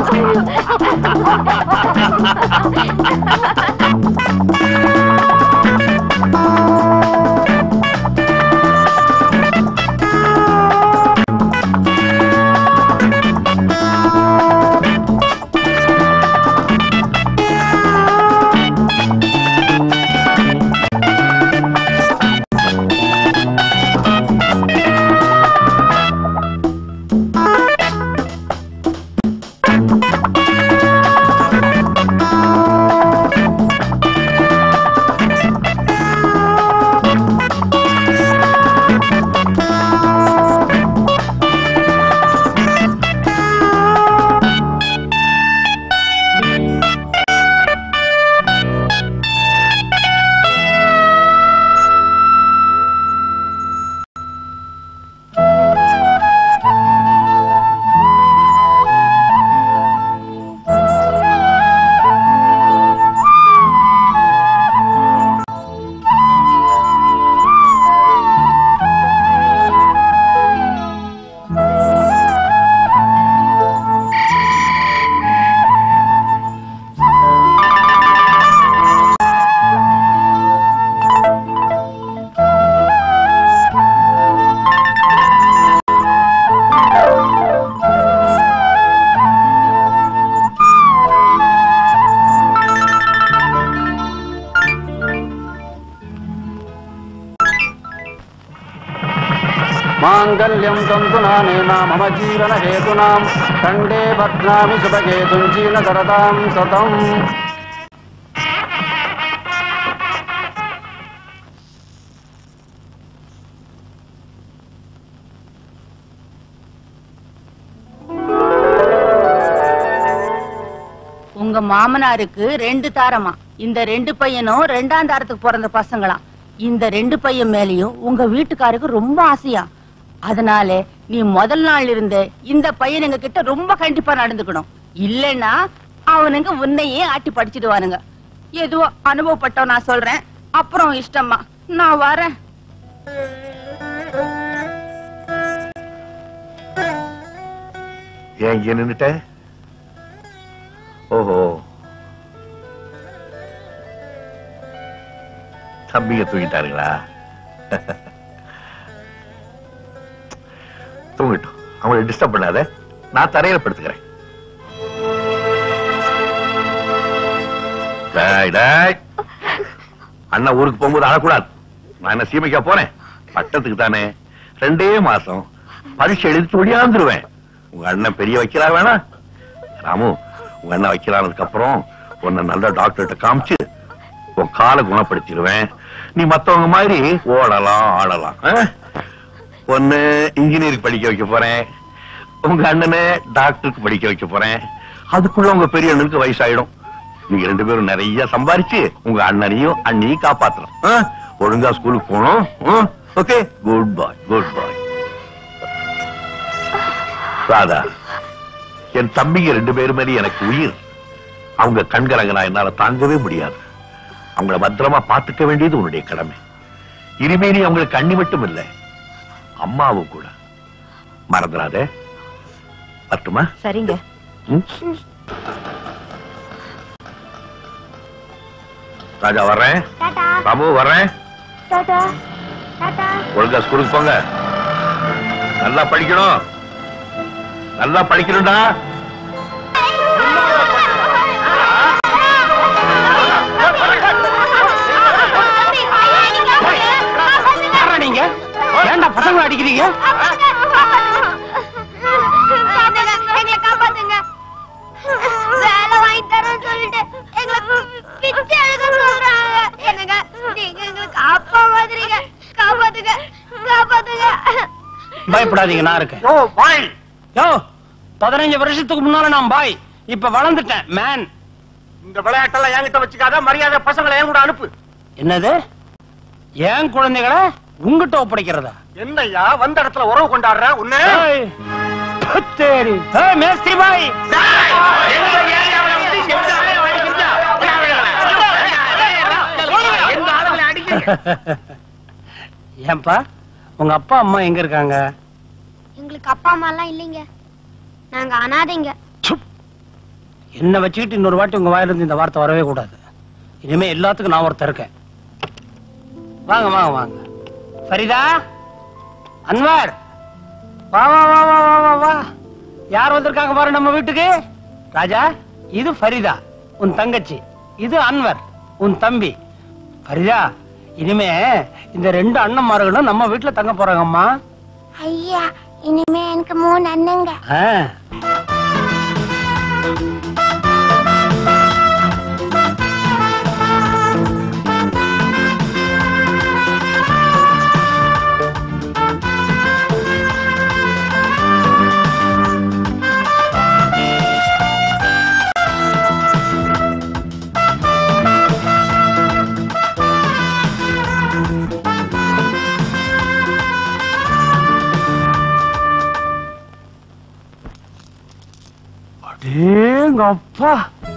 माङ्गल्यं तन्तुनानेन मम जीवनहेतूनां खण्डे बध्नामि शुभकेतुं जीर्णकरतां सतम् உங்க மாமனாருக்கு ரெண்டு தாரமா இந்த ரெண்டு பையனும் ரெண்டாம் தாரத்துக்கு பிறந்த பசங்களாம் இந்த ரெண்டு பையன் மேலயும் உங்க வீட்டுக்காருக்கு ரொம்ப ஆசையா அதனால நீ முதல் நாள் இருந்த இந்த பையனுங்க கிட்ட ரொம்ப கண்டிப்பா நடந்துக்கணும் இல்லைன்னா அவனுங்க உன்னையே ஆட்டி படிச்சிடுவானுங்க எதுவோ அனுபவப்பட்டோம் நான் சொல்றேன் அப்புறம் இஷ்டமா நான் வரேன் ஏன் இங்க நின்னுட்ட ஓஹோ தம்பிங்க தூங்கிட்டாருங்களா தூங்கட்டும் அவங்களை டிஸ்டர்ப் பண்ணாத நான் தரையில படுத்துக்கிறேன் டேய், டேய். அண்ணா ஊருக்கு போகும்போது அழக்கூடாது நான் என்ன சீமைக்கா போனேன் பட்டத்துக்கு தானே ரெண்டே மாசம் பரீட்சை எழுதி ஒடியாந்துருவேன் உங்க அண்ணன் பெரிய வைக்கிறா வேணா ராமு உங்க அண்ணன் வைக்கிறானதுக்கு அப்புறம் உன்னை நல்ல டாக்டர்கிட்ட காமிச்சு உன் காலை குணப்படுத்திடுவேன் நீ மத்தவங்க மாதிரி ஓடலாம் ஆடலாம் ஆ? ஒன்னு இன்ஜினியரிங் படிக்க வைக்க போறேன் உங்க அண்ணனை டாக்டருக்கு படிக்க வைக்க போறேன் அதுக்குள்ள உங்க பெரிய அண்ணனுக்கு வயசாயிடும் நீங்க ரெண்டு பேரும் நிறைய சம்பாரிச்சு உங்க அண்ணனையும் அண்ணியும் காப்பாத்தணும் ஆ? ஒழுங்கா ஸ்கூலுக்கு போகணும் okay good bye good bye Radha என் தம்பிங்க ரெண்டு பேரும் மேலே எனக்கு உயிர் அவங்க கண்கலங்க நான் என்னால தாங்கவே முடியாது அவங்கள பத்திரமா பாத்துக்க வேண்டியது உன்னுடைய கடமை இனிமே நீ அவங்களுக்கு கண்ணி மட்டும் இல்ல அம்மாவும் கூட மறந்துடாதே வரட்டுமா சரிங்க ம்? ராஜா வர்றேன் டாடா ராமு வர்றேன் டாடா டாடா ஒழுங்கா ஸ்கூலுக்கு போங்க நல்லா படிக்கணும் நல்லா படிக்கணும்டா யாரா நீங்க ஏன்டா பசங்களை அடிக்கிறீங்க எங்களை காப்பாத்துங்க வேலை வாங்கி தரேன்னு சொல்லிட்டு எங்களை பிச்சை எடுக்க சொல்றாங்க என்னங்க நீங்க எங்களை காப்பா மாதிரிங்க காப்பாத்துங்க காப்பாத்துங்க பயப்படாதீங்க நான் இருக்கேன் ஓ பாய் யோ பதினஞ்சு வருஷத்துக்கு முன்னால நான் பாய் இப்ப வளர்ந்துட்டேன் மேன் இந்த விளையாட்டெல்லாம் என்கிட்ட வச்சுக்காத மரியாதை பசங்களை என் கூட அனுப்பு என்னது ஏன் குழந்தைகளை உங்ககிட்ட ஒப்படைக்கிறதா என்னய்யா வந்த இடத்துல உறவு கொண்டாடுற உன்ன ஏய், பத்தேரி. ஏய், மேஸ்திரி பாய் ஏன்பா உங்க அப்பா அம்மா எங்க இருக்காங்க எங்களுக்கு அப்பா அம்மா எல்லாம் இல்லைங்க நாங்க அனாதைங்க என்ன வச்சுக்கிட்டு இன்னொரு வாட்டி உங்க வாயிலிருந்து இந்த வார்த்தை வரவே கூடாது இனிமே எல்லாத்துக்கும் நான் ஒருத்தர் இருக்கேன் வாங்க வாங்க வாங்க ஃபரிதா அன்வர் வா வா வா வா வா வா வா யார் வந்திருக்காங்க பாரு நம்ம வீட்டுக்கு ராஜா இது ஃபரிதா உன் தங்கச்சி இது அன்வர் உன் தம்பி ஃபரிதா இனிமே இந்த ரெண்டு அண்ணன்மார்களும் நம்ம வீட்டுல தங்க போறாங்கம்மா ஐயா இனிமே எனக்கு மூணு அண்ணங்க ஆ. அடேங்கப்பா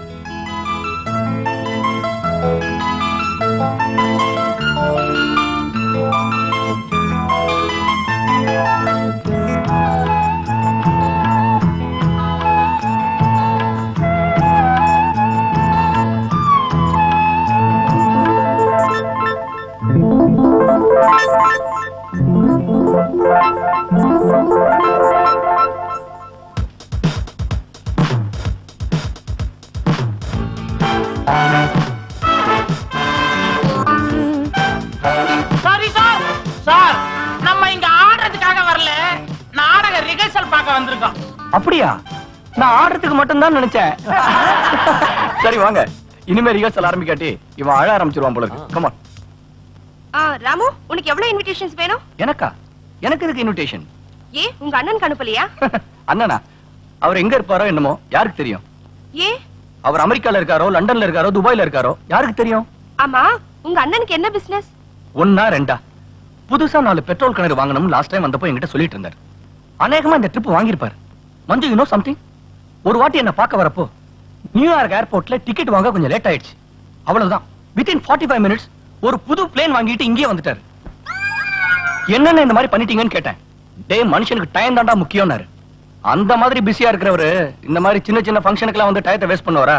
சாரி சார் சார் நம்ம இங்க ஆடுறதுக்காக வரல நாடக ரிஹர்சல் பார்க்க வந்திருக்கோம் அப்படியா நான் ஆடுறதுக்கு மட்டும்தான் நினைச்சேன் சரி வாங்க இனிமே ரிஹர்சல் ஆரம்பிக்காட்டி இவன் அழ ஆரம்பிச்சிருவான் போல இருக்கு கமான் ராமு உனக்கு எவ்வளவு இன்விடேஷன்ஸ் வேணும் எனக்கா எனக்கு இதுக்கு இன்விடேஷன் ஏ உங்க அண்ணனுக்கு அனுப்பலையா அண்ணனா அவர் எங்க இருப்பாரோ என்னமோ யாருக்கு தெரியும் ஏ அவர் அமெரிக்கால இருக்காரோ லண்டன்ல இருக்காரோ துபாய்ல இருக்காரோ யாருக்கு தெரியும் ஆமா உங்க அண்ணனுக்கு என்ன பிசினஸ் ஒன்னா ரெண்டா புதுசா நாலு பெட்ரோல் கிணறு வாங்கணும் லாஸ்ட் டைம் வந்தப்போ என்கிட்ட சொல்லிட்டு இருந்தார் அநேகமா இந்த ட்ரிப் வாங்கியிருப்பாரு மஞ்சு யூ நோ சம்திங் ஒரு வாட்டி என்ன பார்க்க வரப்போ நியூயார்க் ஏர்போர்ட்ல டிக்கெட் வாங்க கொஞ்சம் லேட் ஆயிடுச்சு அவ்வளவுதான் வித்தின் 45 ஃபைவ் மினிட்ஸ் ஒரு புது பிளேன் வாங்கிட்டு இங்கேயே வந்துட்டாரு என்னென்ன இந்த மாதிரி பண்ணிட்டீங்கன்னு கேட்டேன் டேய் மனுஷனுக்கு டைம் தாண்டா முக்கியம்னாரு அந்த மாதிரி பிஸியா இருக்கிறவரு இந்த மாதிரி சின்ன சின்ன ஃபங்க்ஷனுக்குலாம் வந்து டயத்தை வேஸ்ட் பண்ணுவாரா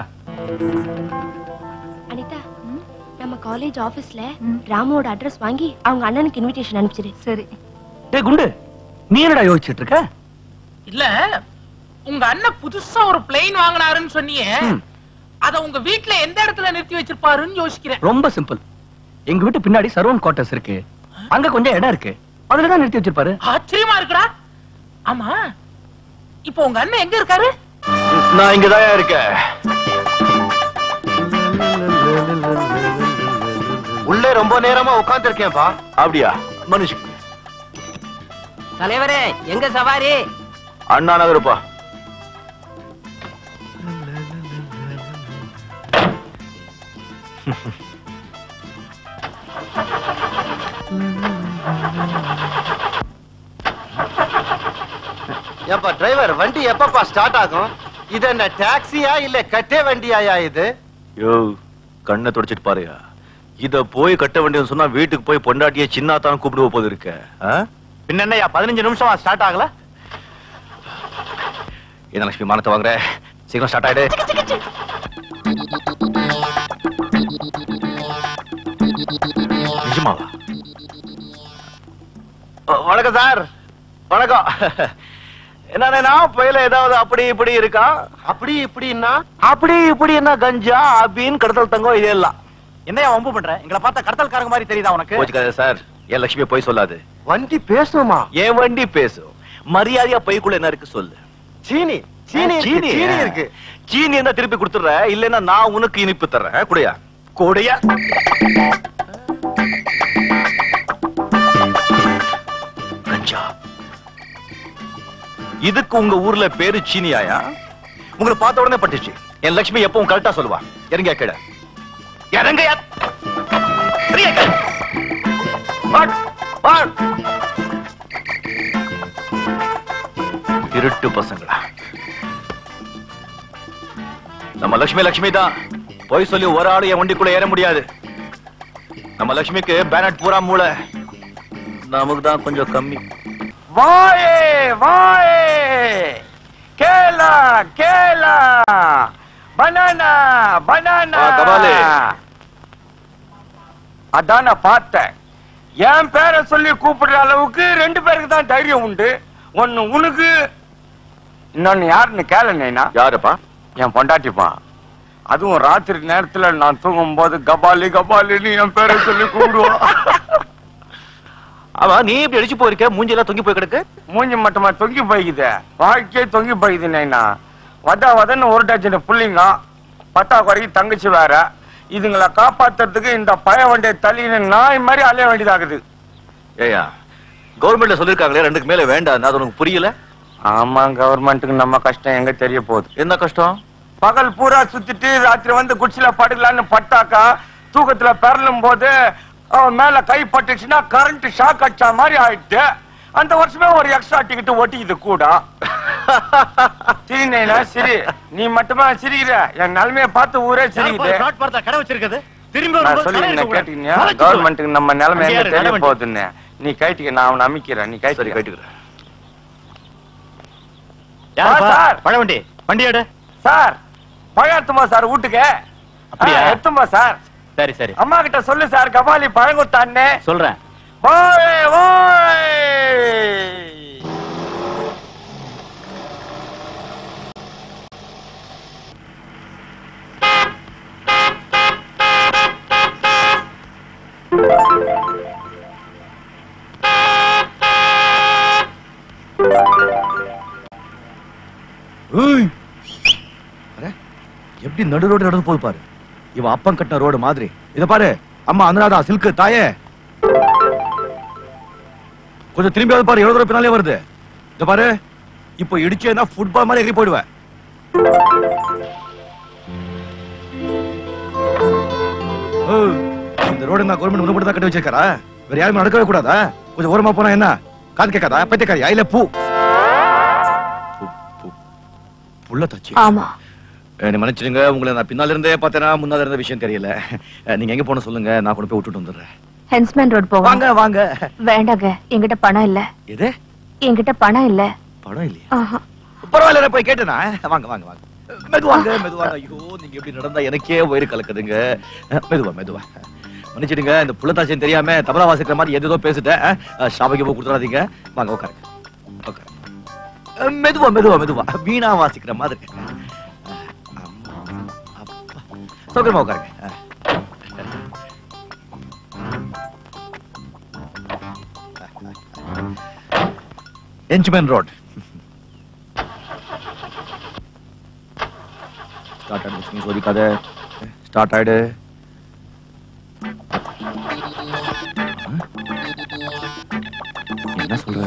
அனிதா நம்ம காலேஜ் ஆபீஸ்ல ராமுவோட அட்ரஸ் வாங்கி அவங்க அண்ணனுக்கு இன்விடேஷன் அனுப்பிச்சிரு சரி டேய் குண்டு நீ என்னடா யோசிச்சுட்டு இருக்க இல்ல உங்க அண்ணன் புதுசா ஒரு பிளேன் வாங்கினாருன்னு சொன்னீங்க ம். அத உங்க வீட்ல எந்த இடத்துல நிறுத்தி வச்சிருப்பாருன்னு யோசிக்கிறேன் ரொம்ப சிம்பிள் எங்க வீட்டு பின்னாடி சர்வன் குவார்டர்ஸ் இருக்கு அங்க கொஞ்சம் இடம் இருக்கு அதுலதான் நிறுத்தி வச்சிருப்பாரு ஆச்சரியமா இருக்குடா ஆமா இப்போ உங்க அண்ணன் எங்க இருக்காரு நான் இங்கதான் இருக்கேன் உள்ளே ரொம்ப நேரமா உட்கார்ந்து இருக்கேன்பா அப்படியா மனுஷ் தலைவரே எங்க சவாரி அண்ணா நகருப்பா ஏப்பா டிரைவர் வண்டி எப்பப்பா ஸ்டார்ட் ஆகும் இது என்ன டாக்ஸியா இல்ல கட்டே வண்டியாயா இது யோ கண்ணை தொடச்சிட்டு பாருயா இத போய் கட்ட வேண்டியது சொன்னா வீட்டுக்கு போய் பொண்டாட்டிய சின்னாத்தான் கூப்பிடுவ போது இருக்க ஆ? பின்ன என்னய்யா பதினஞ்சு நிமிஷமா ஸ்டார்ட் ஆகல என்ன லட்சுமி மானத்தை வாங்குற சீக்கிரம் ஸ்டார்ட் ஆயிடு நிஜமாவா வ- வணக்கம் சார் வணக்கம் என்னன்னா புயல ஏதாவது அப்படி இப்படி இருக்கா அப்படி இப்படின்னா அப்படி இப்படி என்ன கஞ்சா அபின் கடத்தல் தங்கம் இது எல்லாம் என்னையா வம்பு பண்ற எங்களை பார்த்தா கடத்தல்காரங்க மாதிரி தெரியுதா உனக்கு கோச்சுக்காத சார் என் லட்சுமி போய் சொல்லாது வண்டி பேசுமா என் வண்டி பேசும் மரியாதையா பைக்குள்ள என்ன இருக்கு சொல்லு சீனி சீனி இருக்கு, சீனி இருக்கு சீனி என்ன திருப்பி கொடுத்துற இல்லன்னா நான் உனக்கு இனிப்பு தர்றேன் குடையா குடையா கஞ்சா இதுக்கு உங்க ஊர்ல பேரு சீனியாயா உங்களை பார்த்த உடனே பட்டுச்சு என் லட்சுமி எப்பவும் கரெக்டா சொல்லுவா இறங்க கேட இறங்க இருட்டு பசங்களா நம்ம லட்சுமி லட்சுமி தான் போய் சொல்லி ஒரு ஆளு என் வண்டிக்குள்ள ஏற முடியாது நம்ம லட்சுமிக்கு பேனட் பூரா மூளை நமக்கு தான் கொஞ்சம் கம்மி வாயே வாயே கேளா கேளா பனானா பனானா ஆ, கபாலி. அதான் நான் பார்த்தேன் என் பேரை சொல்லி கூப்பிடுற அளவுக்கு ரெண்டு பேருக்கு தான் தைரியம் உண்டு ஒன்னு உனக்கு இன்னொன்னு யாருன்னு கேளுனேனா யாருப்பா என் பொண்டாட்டிப்பா அதுவும் ராத்திரி நேரத்துல நான் தூங்கும் போது கபாலி கபாலின்னு என் பேரை சொல்லி கூப்பிடுவான் ஆமா நீ இப்படி அடிச்சு போயிருக்க மூஞ்சிலாம் தொங்கி போய் கிடக்கு மூஞ்சி மட்டுமா தொங்கி போய்க்குது வாழ்க்கையே தொங்கி போய்க்குது நைனா வத வதன்னு ஒரு டஜன் புள்ளிங்க பத்தா குறைக்கு தங்கச்சி வேற இதுங்களை காப்பாத்துறதுக்கு இந்த பய வண்டிய தள்ளின்னு நாய் மாதிரி அலைய வேண்டியதாகுது ஏயா கவர்மெண்ட்ல சொல்லிருக்காங்களே ரெண்டுக்கு மேல வேண்டாம் அது உனக்கு புரியல ஆமா கவர்மெண்ட்டுக்கு நம்ம கஷ்டம் எங்க தெரிய போகுது என்ன கஷ்டம் பகல் பூரா சுத்திட்டு ராத்திரி வந்து குச்சில படுக்கலான்னு பட்டாக்கா தூக்கத்துல பெறலும் போது அவன் மேல கை பட்டுச்சுன்னா கரண்ட் ஷாக் அடிச்சா மாதிரி ஆயிடுச்சு அந்த வருஷமே ஒரு எக்ஸ்ட்ரா டிக்கெட் ஒட்டிக்குது கூட சிரிநேனா சிரி நீ மட்டுமா சிரிக்கிற என் நிலைமைய பார்த்து ஊரே சிரிக்குது கடை வச்சிருக்குது திரும்பி நான் சொல்லி கேட்டீங்க கவர்மெண்ட்டுக்கு நம்ம நிலைமை எங்க தெரிய போகுதுன்னு நீ கைட்டிக்க நான் அவனை அமைக்கிறேன் நீ சரி கைட்டி கேட்டுக்கிறேன் யாருப்பா? சார். பழவண்டி வண்டி எடு சார் பழம் எடுத்துமா சார் வீட்டுக்கு அப்படியா? ஆ, எடுத்துமா சார் சரி சரி அம்மா கிட்ட சொல்லு சார் கபாலி பழம் கொடுத்தான்னு சொல்றேன் ஓய் ஓய் எப்படி நடு ரோடு நடந்து போது பாரு இவன் அப்பம் கட்டின ரோடு மாதிரி இத பாரு அம்மா அனுராதா சில்க் தாயே கொஞ்சம் திரும்பி வந்து பாரு எழுதுற பின்னாலே வருது இத பாரு இப்போ இடிச்சேன்னா ஃபுட்பால் மாதிரி எகிரி போயிடுவேன் ஓ, இந்த ரோடு நான் கவர்மெண்ட் முன்ன தான் கட்டி வச்சிருக்காரா வேற யாருமே நடக்கவே கூடாதா கொஞ்சம் ஓரமா போனா என்ன காது கேட்காதா பைத்தியக்காரியா இல்ல பூ பூ, பூ. புள்ள தச்சு ஆமா என்ன மன்னிச்சிடுங்க உங்களை நான் பின்னால இருந்தே பார்த்தேனா முன்னால இருந்த விஷயம் தெரியல அஹ், நீங்க எங்க போன சொல்லுங்க நான் கொண்டு போய் விட்டுட்டு வந்துடுறேன் ஹென்ஸ்மேன் ரோட் போவாங்க வாங்க வாங்க வேண்டாங்க என்கிட்ட பணம் இல்ல எது என்கிட்ட பணம் இல்ல படம் இல்லையா ஆஹா. பரவாயில்ல நான் போய் கேட்டேனா வாங்க வாங்க வாங்க மெதுவாங்க மெதுவாங்க ஐயோ நீங்க எப்படி நடந்தா எனக்கே வயிறு கலக்குதுங்க அஹ், மெதுவா மெதுவா மன்னிச்சிடுங்க இந்த புள்ளத்தாச்சியம் தெரியாம தபலா வாசிக்கிற மாதிரி எதோ பேசிட்டேன் அஹ், ஷாபைக்கு போய் கொடுத்துறாதீங்க வாங்க உட்காருங்க உட்காருங்க அஹ், மெதுவா மெதுவா மெதுவா வீணா வாசிக்கிற மாதிரி அஹ், அம்மா, அப்பா. சௌகரியமா உட்காருங்க அஹ். என்ச்மேன் ரோட் ஸ்டார்ட் ஆயிடு லட்சுமி சோதிக்காத ஸ்டார்ட் ஆயிடு ஆ? என்ன சொல்ற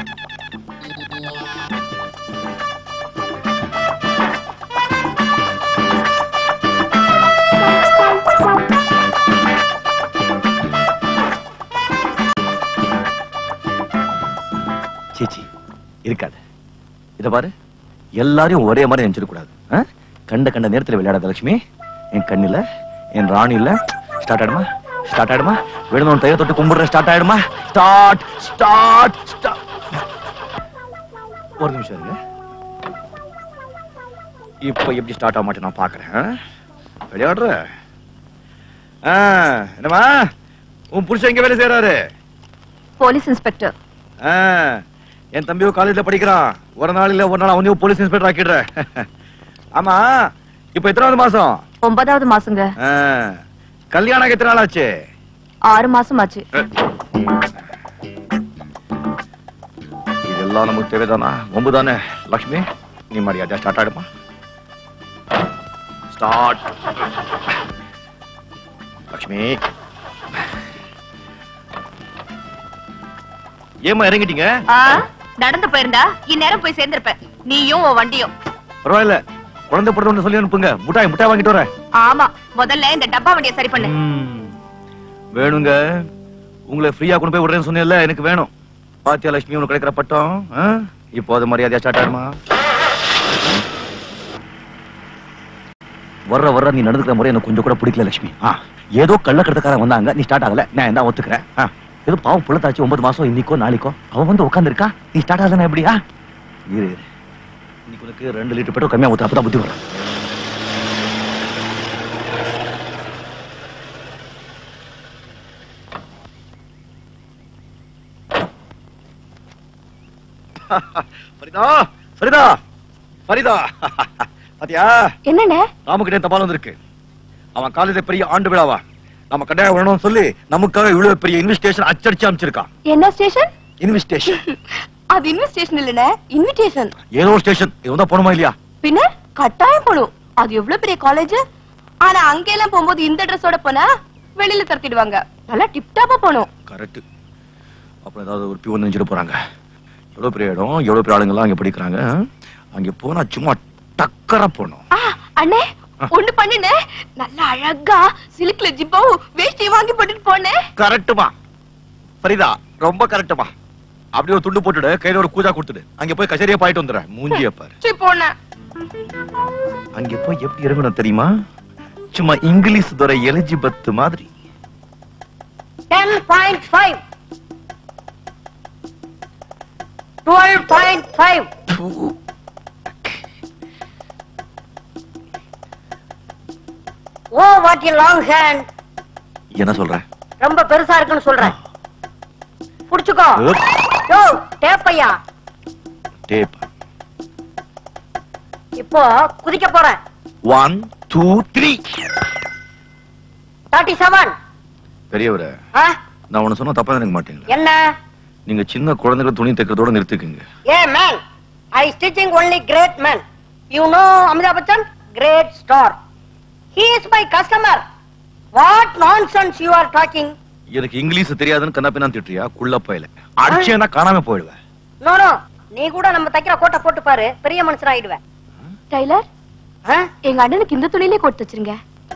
சீச்சி இருக்காது இத பாரு எல்லாரையும் ஒரே மாதிரி நினைச்சிட கூடாது ஆ? கண்ட கண்ட நேரத்துல விளையாடாத லட்சுமி என் கண்ணில என் ராணில ஸ்டார்ட் ஆயிடுமா ஸ்டார்ட் ஆயிடுமா விழுந்தவன் தைய தொட்டு கும்பிடுற ஸ்டார்ட் ஆயிடுமா ஸ்டார்ட் ஸ்டார்ட் ஸ்டார்ட் ஒரு நிமிஷம் இருங்க இப்போ எப்படி ஸ்டார்ட் ஆக மாட்டேன் நான் பாக்குறேன் ஆ? விளையாடுற ஆ, என்னம்மா உன் புருஷன் எங்க வேலை செய்யறாரு போலீஸ் இன்ஸ்பெக்டர் ஆ, என் தம்பியும் காலேஜ்ல படிக்கிறான் ஒரு நாள் இல்ல ஒரு நாள் அவனையும் போலீஸ் இன்ஸ்பெக்டர் ஆக்கிடுற ஆமா இப்ப எத்தனாவது மாசம் ஒன்பதாவது மாசங்க ஆ, கல்யாணம் ஆகி எத்தனை நாள் ஆச்சு ஆறு மாசம் ஆச்சு இதெல்லாம் நமக்கு தேவைதானா ஒம்பு தானே லக்ஷ்மி நீ மரியாதை ஸ்டார்ட் ஆயிடுமா ஸ்டார்ட் லக்ஷ்மி ஏமா இறங்கிட்டீங்க நடந்து போயிருந்தா இந்நேரம் போய் சேர்ந்திருப்ப நீயும் உன் வண்டியும் பரவாயில்ல குழந்தை பிறந்த சொல்லி அனுப்புங்க முட்டாய் முட்டாய் வாங்கிட்டு வரேன் ஆமா முதல்ல இந்த டப்பா வண்டியை சரி பண்ணு ம். வேணுங்க உங்களை ஃப்ரீயா கொண்டு போய் விடுறேன்னு சொன்னேன்ல எனக்கு வேணும் பாத்தியா லட்சுமி உனக்கு கிடைக்கிற பட்டம் ஆ? இப்போ அது மரியாதையா ஸ்டார்ட் ஆயிடுமா வர்ற வர்ற நீ நடந்துக்கிற முறை எனக்கு கொஞ்சம் கூட பிடிக்கல லட்சுமி ஆ ஏதோ கள்ளக்கடத்தக்காரன் வந்தாங்க நீ ஸ்டார்ட் ஆகல நான் என்ன ஒத்துக்கிறேன் ஆ ஏதோ பாவம் புள்ளத்தாச்சு ஒன்பது மாசம் இன்னைக்கோ நாளைக்கோ அவன் வந்து உட்காந்துருக்கா நீ ஸ்டார்ட் ஆகலன்னா எப்படியா இரு இரு. இன்னைக்கு உனக்கு ரெண்டு லிட்டர் பெட்ரோல் கம்மியா ஊத்து அப்பதான் புத்தி வரும் ஃபரிதா ஃபரிதா ஃபரிதா பாத்தியா என்னண்ணே ராமகிட்டே தபால் வந்திருக்கு அவன் காலேஜ் பெரிய ஆண்டு விழாவா நம்ம கட்டாயம் வரணும்னு சொல்லி நமக்காக இவ்வளவு பெரிய இன்விஸ்டேஷன் அச்சடிச்சு அமைச்சிருக்கான் என்ன ஸ்டேஷன் இன்விஸ்டேஷன் அது இன்விஸ்டேஷன் இல்லண்ணே இன்விடேஷன் ஏதோ ஒரு ஸ்டேஷன் இது தான் போகணுமா இல்லையா பின்ன கட்டாயம் போடும் அது எவ்வளவு பெரிய காலேஜ் ஆனா அங்க எல்லாம் போகும்போது இந்த ட்ரெஸ்ஸோட போனா வெளியில தரத்திடுவாங்க நல்லா டிப்டாப்பா போகணும் கரெக்ட் அப்புறம் ஏதாவது ஒரு பியூன் நெஞ்சிட்டு போறாங்க எவ்வளவு பெரிய இடம் எவ்வளவு பெரிய ஆளுங்கெல்லாம் அங்க படிக்கிறாங்க அங்க போனா சும்மா டக்கரா போகணும் ஆ, அண்ணே ஒண்ணு பண்ணுனே நல்லா அழகா சிலுக்குல ஜிப்பாவும் வேஷ்டியும் வாங்கி போட்டுட்டு போனேன் கரெக்டுமா ஃபரிதா ரொம்ப கரெக்டுமா அப்படியே ஒரு துண்டு போட்டுடு கையில ஒரு கூஜா கொடுத்துடு அங்க போய் கச்சேரியா பாயிட்டு வந்துடுறேன் மூஞ்சிய பாரு சரி போனேன் அங்க போய் எப்படி இறங்கணும் தெரியுமா சும்மா இங்கிலீஷ் துறை எலிஜிபத் மாதிரி ten point five twelve point five oh what a long hand என்ன சொல்ற ரொம்ப பெருசா இருக்குன்னு சொல்றேன் புடிச்சுக்கோ உப். யோ டேப்பையா டேப் இப்போ குதிக்க போறேன் one two three thirty seven பெரியவரே நான் உன சொன்னா தப்பா நினைக்க மாட்டீங்களா என்ன நீங்க சின்ன குழந்தைகள் துணி தைக்கிறதோட நிறுத்திக்குங்க ஏ man I stitching only great man you know Amitabh Bachchan great star he is my customer what nonsense you are talking எனக்கு இங்கிலீஷ் தெரியாதுன்னு கண்ணா பின்னா திட்டுறியா குள்ள போயில அடிச்சேன்னா காணாம போயிடுவேன் நோ நோ நீ கூட நம்ம தைக்கிற கோட்டை போட்டு பாரு பெரிய மனுஷன் ஆயிடுவேன் டைலர் எங்க அண்ணனுக்கு இந்த துணியிலே கொடுத்து வச்சிருங்க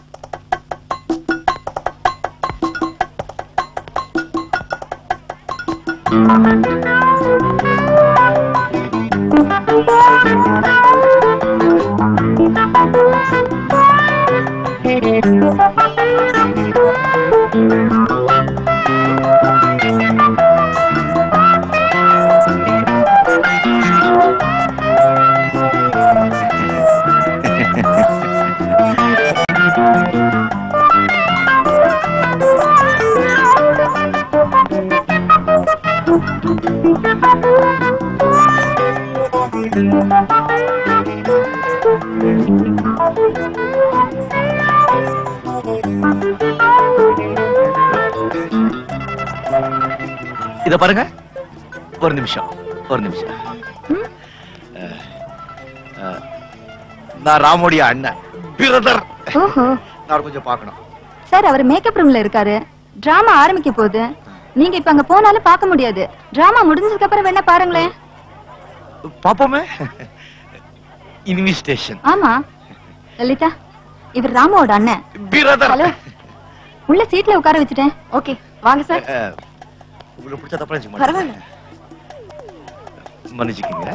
இத பாருங்க ஒரு நிமிஷம் ஒரு நிமிஷம் அஹ், அஹ், நான் ராமோடைய அண்ணன் பிரதர் ஓஹோ நான் கொஞ்சம் பார்க்கணும் சார் அவர் மேக்கப் ரூம்ல இருக்காரு டிராமா ஆரம்பிக்க போகுது நீங்க இப்ப அங்க போனாலும் பார்க்க முடியாது டிராமா முடிஞ்சதுக்கு அப்புறம் வேணா பாருங்களேன் பாப்போமே இன்விஸ்டேஷன் ஆமா லலிதா இவர் ராமுவோட அண்ணன் பிரதர் ஹலோ உள்ள சீட்ல உட்கார வச்சுட்டேன் ஓகே வாங்க சார் உங்களுக்கு பிடிச்ச தப்பா நினைச்சுக்க பரவாயில்ல. மாட்டேன். மன்னிச்சுக்கங்க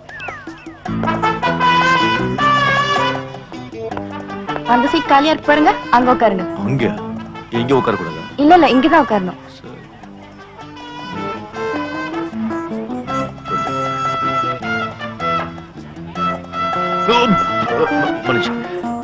அந்த சீட் காலியா இருக்கு பாருங்க அங்க உட்காருங்க அங்க எங்க உட்கார கூடாது இல்ல இல்ல இங்கதான் உட்காரணும் மன்னிச்சு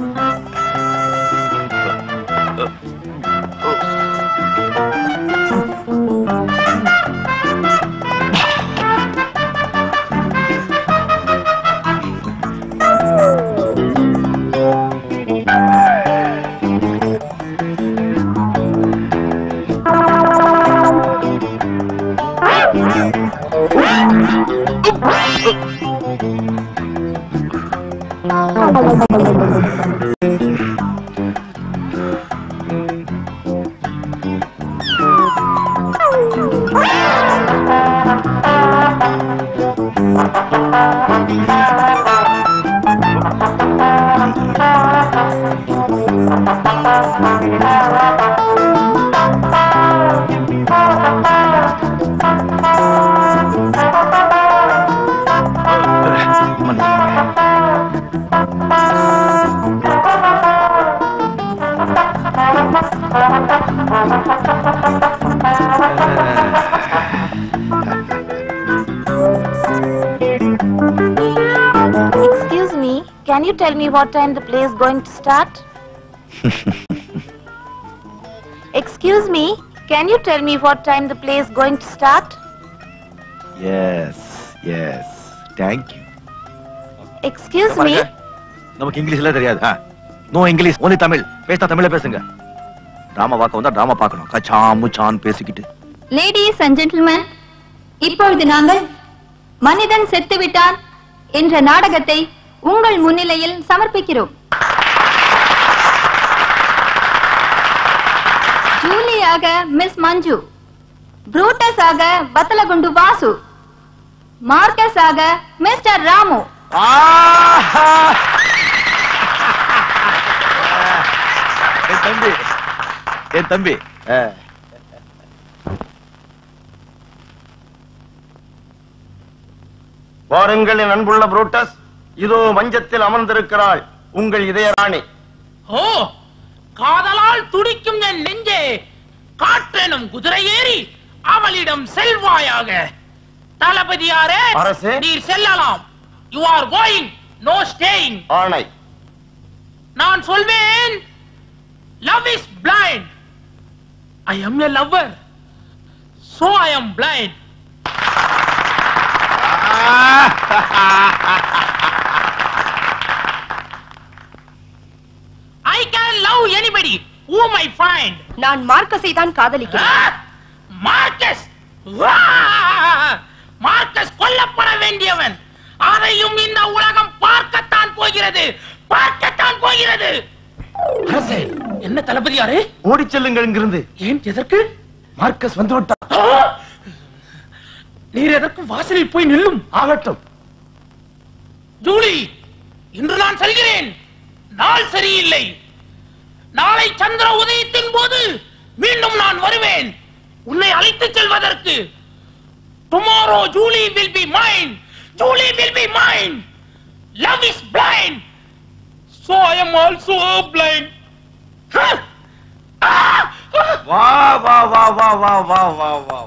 Excuse me, can you tell me what time the play is going to start? Excuse me, can you tell me what time the play is going to start? Yes, yes. Thank you Excuse me. நமக்கு இங்கிலீஷ்ல தெரியாது no English only Tamil பேசினா தமிழ்ல பேசுங்க drama பார்க்க வந்தா drama பார்க்கணும் கச்சா முச்சான் பேசிக்கிட்டு லேடிஸ் அண்ட் ஜென்டில்மேன் இப்பொழுது நாங்கள் மனிதன் செத்துவிட்டான் என்ற நாடகத்தை உங்கள் முன்னிலையில் சமர்ப்பிக்கிறோம் ஜூலியாக மிஸ் மஞ்சு புரூட்டஸ் ஆக வத்தலகுண்டு வாசு மார்க்கஸ் ஆக மிஸ்டர் ராமு என் தம்பி என் தம்பி அஹ், வாருங்கள் என் அன்புள்ள புரூட்டஸ் இதோ மஞ்சத்தில் அமர்ந்திருக்கிறாள் உங்கள் இதய ராணி ஓ காதலால் துடிக்கும் என் நெஞ்சே காற்றெனும் குதிரை ஏறி அவளிடம் செல்வாயாக தளபதியாரே அரசே. நீர் செல்லலாம் you are going no staying ஆணை நான் சொல்வேன் love is blind I am a lover so I am blind I can love anybody whom I find நான் மார்க்கஸை தான் காதலிக்கிறேன் மார்க்கஸ் வா! மார்க்கஸ் கொல்லப்பட வேண்டியவன் அதையும் இந்த உலகம் பார்க்கத்தான் போகிறது பார்க்கத்தான் போகிறது அரசே, என்ன தளபதியாரே ஓடிச் செல்லுங்கள் இங்கிருந்து ஏன் எதற்கு மார்க்கஸ் வந்து விட்டார் நீர் எதற்கு வாசலில் போய் நில்லும் ஆகட்டும் ஜூலி இன்று நான் செல்கிறேன் நாள் சரியில்லை நாளை சந்திர உதயத்தின் போது மீண்டும் நான் வருவேன் உன்னை அழைத்துச் செல்வதற்கு tomorrow Julie will be mine Julie will be mine love is blind so I am also blind வா வா வா வா வா வா வா வா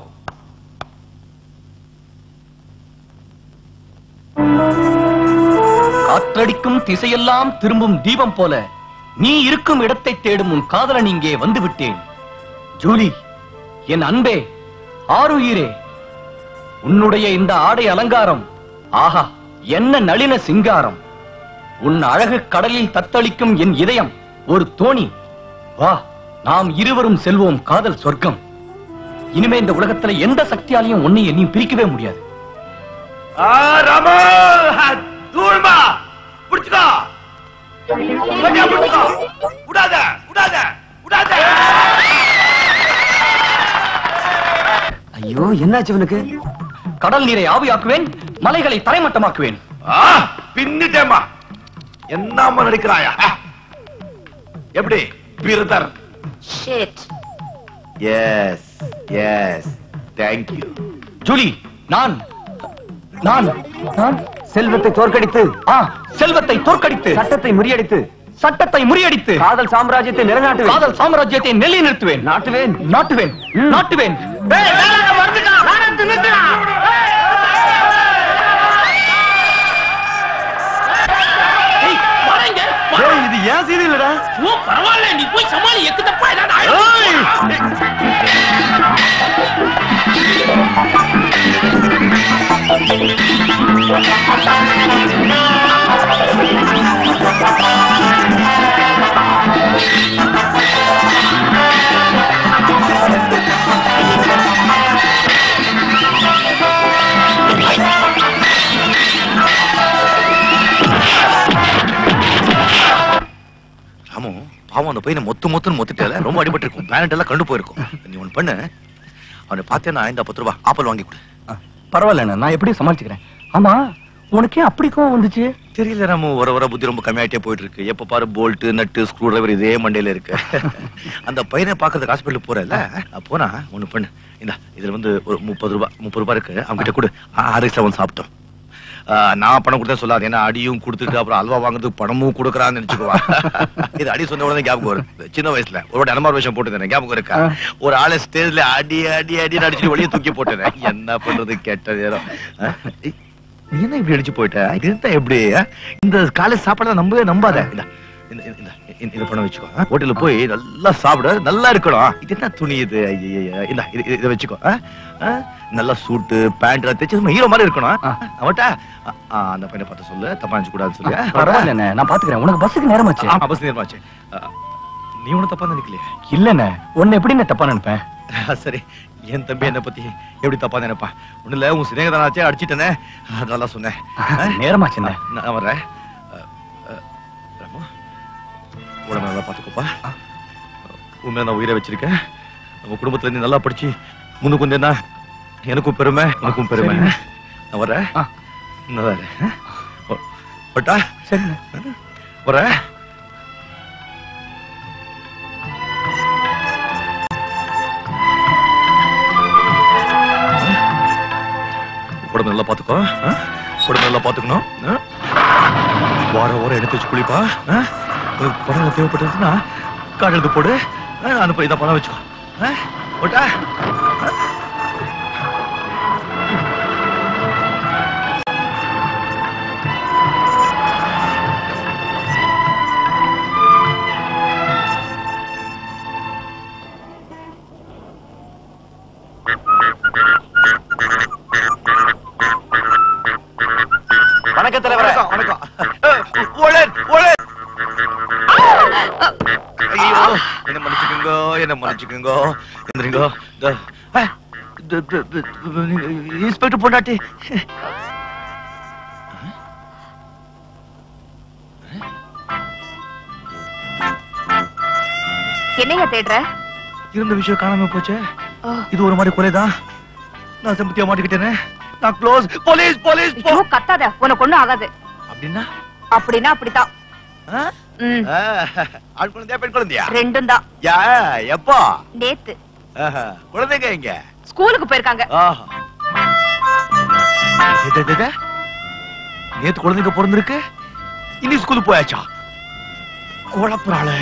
காற்றடிக்கும் திசையெல்லாம் திரும்பும் தீபம் போல நீ இருக்கும் இடத்தை தேடும் உன் காதலன் இங்கே வந்து விட்டேன் ஜூலி என் அன்பே ஆருயிரே உன்னுடைய இந்த ஆடை அலங்காரம் ஆஹா என்ன நளின சிங்காரம் உன் அழகு கடலில் தத்தளிக்கும் என் இதயம் ஒரு தோணி வா நாம் இருவரும் செல்வோம் காதல் சொர்க்கம் இனிமே இந்த உலகத்துல எந்த சக்தியாலையும் உன்னை என்னையும் பிரிக்கவே முடியாது ராமா தூள்மா புடிச்சுக்கோ கட்டியா புடிச்சுக்கோ விடாத விடாத விடாத ஐயோ என்னாச்சு இவனுக்கு கடல் நீரை ஆவியாக்குவேன் மலைகளை தரைமட்டமாக்குவேன் ஆ, பின்னிட்டேம்மா என்னம்மா நடிக்கிறாயா ஆ. எப்படி brother Shit. Yes yes thank you Julie நான் நான் நான் செல்வத்தை தோற்கடித்து ஆ செல்வத்தை தோற்கடித்து சட்டத்தை முறியடித்து சட்டத்தை முறியடித்து காதல் சாம்ராஜ்யத்தை நிலைநாட்டுவேன் காதல் சாம்ராஜ்யத்தை நிலைநிறுத்துவேன் நாட்டுவேன் நாட்டுவேன் நாட்டுவேன் ஏய், வாடங்க, வா. இது ஏன் சீரியல் இல்லடா ஓ பரவாயில்ல நீ போய் சமாளி எக்கு தப்பா ஏதாவது ஆயிடும். ராமு பாவம் அந்த பையனை மொத்து மொத்துன்னு மொத்திட்டால ரொம்ப அடிபட்டு இருக்கும் பிளானட் எல்லாம் கண்டு போயிருக்கும் நீ ஒண்ணு பண்ணு அவனை பார்த்தேன்னா இந்த பத்து ரூபாய் ஆப்பிள் வாங்கி கொடு பரவாயில்ல நான் எப்படி சமாளிச்சுக்கிறேன் ஆமா உனக்கே அப்படி கோவம் வந்துச்சு தெரியல ராமு வர வர புத்தி ரொம்ப கம்மியாயிட்டே போயிட்டு இருக்கு எப்ப பாரு போல்ட் நட்டு ஸ்க்ரூ டிரைவர் இதே மண்டையில இருக்கு அந்த பையனை பாக்குறதுக்கு ஹாஸ்பிட்டல் போறல போனா ஒண்ணு பண்ணு இந்த இதுல வந்து ஒரு முப்பது ரூபாய் முப்பது ரூபாய் இருக்கு அவங்க கிட்ட கொடு ஆறு செவன் சாப்பிட்டோம் ஆ, நான் பணம் கொடுத்தா சொல்லாது ஏன்னா அடியும் கொடுத்துட்டு அப்புறம் அல்வா வாங்குறதுக்கு பணமும் கொடுக்குறான்னு நினைச்சுக்குவா இது அடி சொன்ன உடனே ஞாபகம் வருது சின்ன வயசுல ஒரு அனுமார் விஷயம் போட்டுருந்தேன் ஞாபகம் இருக்கா ஒரு ஆளை ஸ்டேஜ்ல அடி அடி அடி அடிச்சுட்டு வெளியே தூக்கி போட்டேன் என்ன பண்றது கெட்ட நேரம் ஆ, ஏய், நீ என்ன இப்படி அடிச்சு போயிட்ட இருந்தா எப்படி ஆ? இந்த காலேஜ் சாப்பாடு நம்பவே நம்பாத இந்த இந்த- இந்த- இந்த- இத பணம் வச்சுக்கோ ஆ? ஹோட்டல்ல போய் நல்லா சாப்பிட நல்லா இருக்கணும் இது என்ன துணி இது ஐயையைய. இல்ல இது இது- இதை வச்சுக்கோ ஆ? ஆ? நல்லா சூட்டு பேண்ட் தைச்சு சும்மா ஹீரோ மாதிரி இருக்கணும் அவட்ட அந்த பையனை பார்த்து சொல்லு தப்பா நினைச்சு கூடாது சொல்லு பரவாயில்லண்ணே நான் பாத்துக்கிறேன் உனக்கு பஸ்ஸுக்கு நேரமாச்சு ஆமா பஸ் நேரமாச்சு ஆ, நீ ஒண்ணும் தப்பா நினைக்கலையே இல்லண்ணே உன்னை எப்படி நான் தப்பா நினைப்பேன் சரி என் தம்பி என்ன பத்தி எப்படி தப்பா நினைப்பா ஒண்ணு இல்ல உன் சிநேகதானாச்சே அடிச்சிட்டனே அதனால சொன்னேன் நேரமாச்சுண்ணே நான் வர்றேன் அஹ், அஹ், ராமு, உடம்பு நல்லா பாத்துக்கோப்பா உண்மையா நான் உயிரை வச்சிருக்கேன் நம்ம குடும்பத்துல இருந்து நல்லா படிச்சு முன்னுக்கு வந்தேன்னா எனக்கும் பெருமை உனக்கும் பெருமை சரிண்ணே. நான் வர்றேன் நல்லா இரு. வ- வரட்டா சரிண்ணே வரேன் உடம்பு நல்லா பாத்துக்கோ ஆ? உடம்பு நல்லா பாத்துக்கணும் ஆ? வாரம் வாரம் எடுத்து வச்சு குளிப்பா ஆ? உனக்கு பணம் தேவைப்பட்டதுன்னா கார்டு எடுத்து போடு ஆ, அனுப்ப இதான் பணம் வச்சுக்கோ ஆ? போட்டா வணக்கம் தலைவரே வணக்கம் ஓலன் ஓலன் ஐயோ என்ன மன்னிச்சுக்கோங்க என்ன மன்னிச்சுக்கோங்க எந்திரிங்க இந்த, ஆ, இந்த, இந்த, இந்த, இன்ஸ்பெக்டர் பொண்டாட்டி என்னையா தேடுற இருந்த விஷயம் காணாம போச்சே இது ஒரு மாதிரி கொலைதான் நான் செம்பத்தியா மாட்டிக்கிட்டேனே நான் க்ளோஸ் போலீஸ் போலீஸ் ஐயோ கத்தாத உனக்கு ஒண்ணும் ஆகாது அப்படின்னா அப்படின்னா அப்படித்தான் ம், ஆ, ஆண் குழந்தையா பெண் குழந்தையா ரெண்டும் தான் யா எப்போ நேத்து ஆஹா, குழந்தைங்க எங்க ஸ்கூலுக்கு போயிருக்காங்க ஆஹா. எது, எது, எது? நேத்து குழந்தைங்க பிறந்திருக்கு இனி ஸ்கூலுக்கு போயாச்சா குழப்பறாளே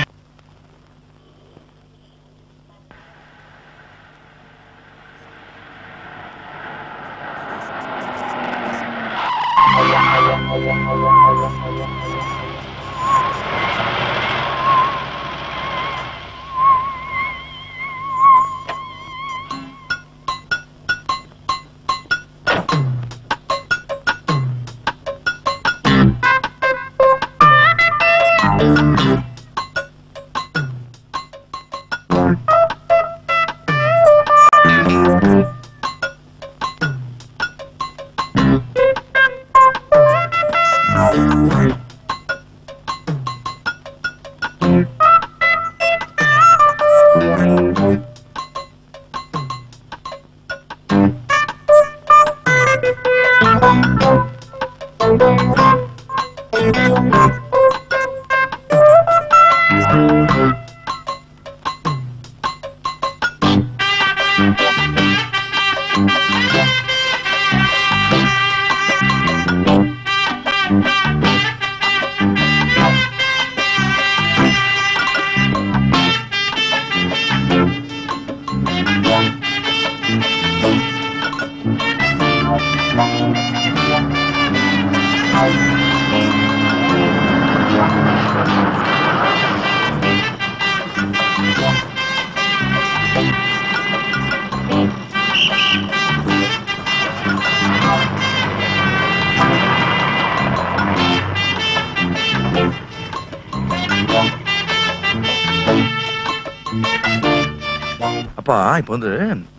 அப்பா இப்ப வந்து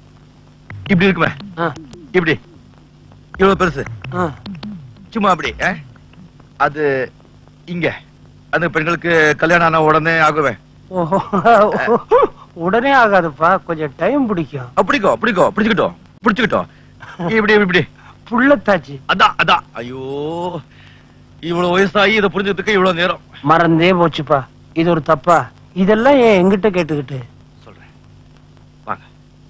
இப்படி இருக்குமே இப்படி இவ்வளவு பெருசு சும்மா அப்படி ஆ? அது இங்க அந்த பெண்களுக்கு கல்யாணம் ஆன உடனே ஆகுவேன் ஓஹோ. உடனே ஆகாதுப்பா கொஞ்சம் டைம் பிடிக்கும் அப்படிக்கோ அப்படிக்கோ பிடிச்சுக்கிட்டோம் பிடிச்சுக்கிட்டோம் இப்படி இப்படி புள்ளத்தாச்சு அதான் அதான் ஐயோ இவ்வளவு வயசாகி இதை புரிஞ்சதுக்கு இவ்வளவு நேரம் மறந்தே போச்சுப்பா இது ஒரு தப்பா இதெல்லாம் ஏன் எங்கிட்ட கேட்டுக்கிட்டு சொல்றேன் வாங்க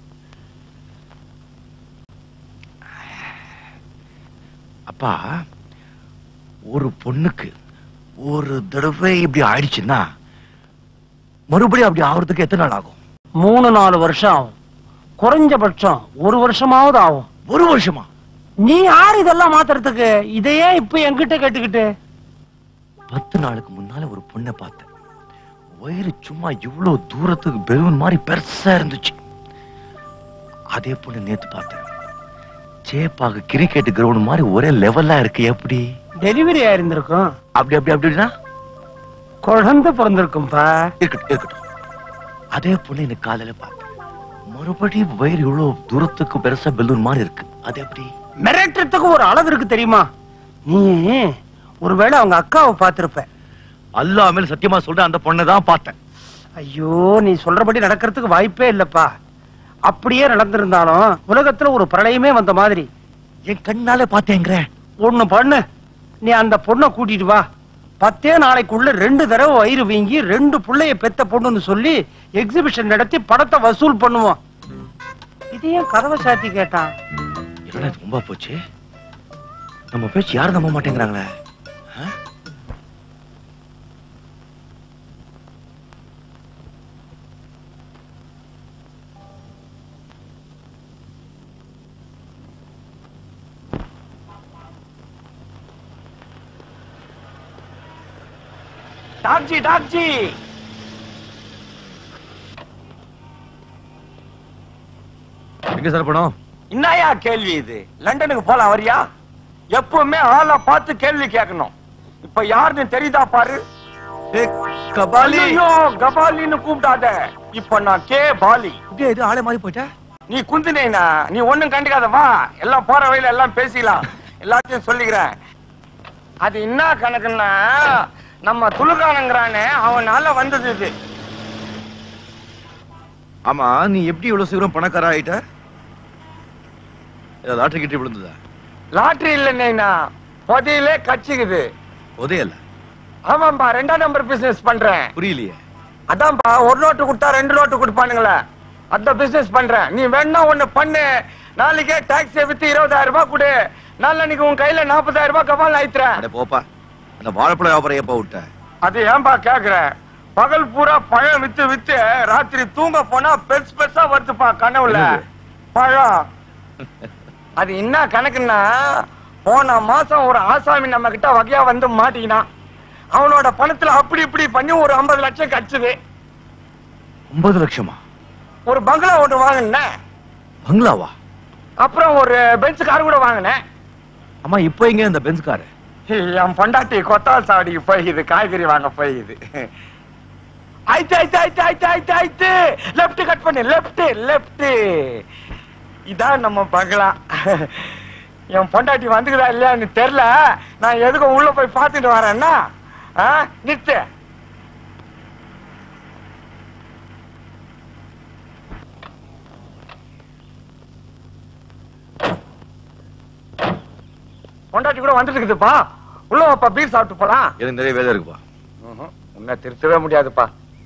அப்பா ஒரு பொண்ணுக்கு ஒரு தடவை இப்படி ஆயிடுச்சுன்னா மறுபடியும் அப்படி ஆகுறதுக்கு எத்தனை நாள் ஆகும் மூணு நாலு வருஷம் ஆகும் குறைஞ்சபட்சம் ஒரு வருஷமாவது ஆகும் ஒரு வருஷமா நீ யார் இதெல்லாம் மாத்துறதுக்கு இதையே இப்ப என்கிட்ட கேட்டுக்கிட்டு பத்து நாளுக்கு முன்னால ஒரு பொண்ணை பார்த்தேன் வயிறு சும்மா இவ்வளவு தூரத்துக்கு பெலூன் மாதிரி பெருசா இருந்துச்சு அதே பொண்ணு நேத்து பார்த்தேன் சேப்பாக கிரிக்கெட் கிரவுண்ட் மாதிரி ஒரே லெவலா இருக்கு எப்படி டெலிவரி ஆயிருந்திருக்கும் அப்படி அப்படி அப்படின்னா குழந்தை பிறந்திருக்கும்பா இருக்கட்டும் இருக்கட்டும் அதே பொண்ணு எனக்கு காலையில பார்த்தேன் மறுபடியும் வயிறு இவ்வளவு தூரத்துக்கு பெருசா பெலூன் மாதிரி இருக்கு அது எப்படி மிரட்டுறதுக்கு ஒரு அளவு இருக்கு தெரியுமா நீ ஒருவேளை அவங்க அக்காவை பார்த்திருப்ப அல்லா மேல சத்தியமா சொல்றேன் அந்த பொண்ணை தான் பார்த்தேன் ஐயோ நீ சொல்றபடி நடக்கிறதுக்கு வாய்ப்பே இல்லப்பா அப்படியே நடந்திருந்தாலும் உலகத்துல ஒரு பிரளயமே வந்த மாதிரி என் கண்ணால பார்த்தேங்கிற ஒண்ணு பண்ணு நீ அந்த பொண்ணை கூட்டிட்டு வா பத்தே நாளைக்குள்ள ரெண்டு தடவை வயிறு வீங்கி ரெண்டு புள்ளைய பெத்த பொண்ணுன்னு சொல்லி எக்ஸிபிஷன் நடத்தி படத்தை வசூல் பண்ணுவோம் இது ஏன் கதவை சாத்தி கேட்டான் என்னடா இது ரொம்ப போச்சு நம்ம பேச்சு யாரும் நம்ப மாட்டேங்கிறாங்களே ஆ? டாக்ஜி டாக்ஜி எங்க சார் பணம் என்னயா கேள்வி இது லண்டனுக்கு போலாம் வரியா எப்பவுமே ஆளை பார்த்து கேள்வி கேட்கணும் இப்ப யாருன்னு தெரியுதா பாரு கபாலி ஐயோ கபாலின்னு கூப்பிடாத இப்ப நான் கே பாலி இது ஆளே மாறி போயிட்டா நீ குந்தினேனா நீ ஒண்ணும் கண்டுக்காத வா எல்லாம் போற வழியில எல்லாம் பேசிக்கலாம் எல்லாத்தையும் சொல்லிக்கிறேன் அது என்ன கணக்குன்னா நம்ம துளுக்கானங்கிறானே அவனால வந்தது இது ஆமா நீ எப்படி இவ்வளவு சீக்கிரம் பணக்கார ஆயிட்ட ஏதாவது லாட்டரி கிட்டி விழுந்ததா லாட்டரி இல்லைன்னா புதையிலே கச்சிக்குது உதயல ஆமாம்பா ரெண்டாம் நம்பர் பிசினஸ் பண்றேன் புரியலையே அதான்பா ஒரு நோட்டு கொடுத்தா ரெண்டு நோட்டு கொடுப்பானுங்களே அந்த பிசினஸ் பண்றேன் நீ வேணா ஒண்ணு பண்ணு நாளைக்கே டாக்ஸியை வித்து இருபதாயிரம் ரூபாய் கொடு நாளைக்கு உன் கையில நாற்பதாயிரம் ரூபாய் கபால் ஆயித்துறேன் அட போப்பா அந்த வாழைப்பழ வியாபாரம் எப்ப விட்ட அது ஏன்பா கேக்குற பகல் பூரா பழம் வித்து வித்து ராத்திரி தூங்க போனா பெருசு பெருசா வருதுப்பா கனவுல என்னது? பழம் அது என்ன கணக்குன்னா போன மாசம் ஒரு ஆசாமி நம்ம கிட்ட வகையா வந்து மாட்டிக்கினான் அவனோட பணத்துல அப்படி இப்படி பண்ணி ஒரு ஐம்பது லட்சம் கச்சுது ஒன்பது லட்சமா ஒரு பங்களா ஒன்று வாங்கினேன் பங்களாவா அப்புறம் ஒரு பெஞ்ச் கார் கூட வாங்கினேன் அம்மா இப்போ எங்க இந்த பென்ஸ் காரு என் பொண்டாட்டி கொத்தால் சாவடிக்கு போயிது காய்கறி வாங்க போயிது ஆயிட்டு ஆயிட்டு ஆயிட்டு ஆயிட்டு ஆயிட்டு ஆயிட்டு லெஃப்ட் கட் பண்ணு லெஃப்ட் லெஃப்ட் இதான் நம்ம பங்களா என் பொண்டாட்டி வந்துக்குதா இல்லையான்னு தெரியல நான் எதுக்கும் உள்ள போய் பார்த்துட்டு வரேன்னா ஆ, நிறுத்து பொண்டாட்டி கூட வந்துட்டு இருக்குதுப்பா உள்ள வாப்பா பீர் சாப்பிட்டு போலாம் எனக்கு நிறைய வேலை இருக்குப்பா உன்னை திருத்தவே முடியாதுப்பா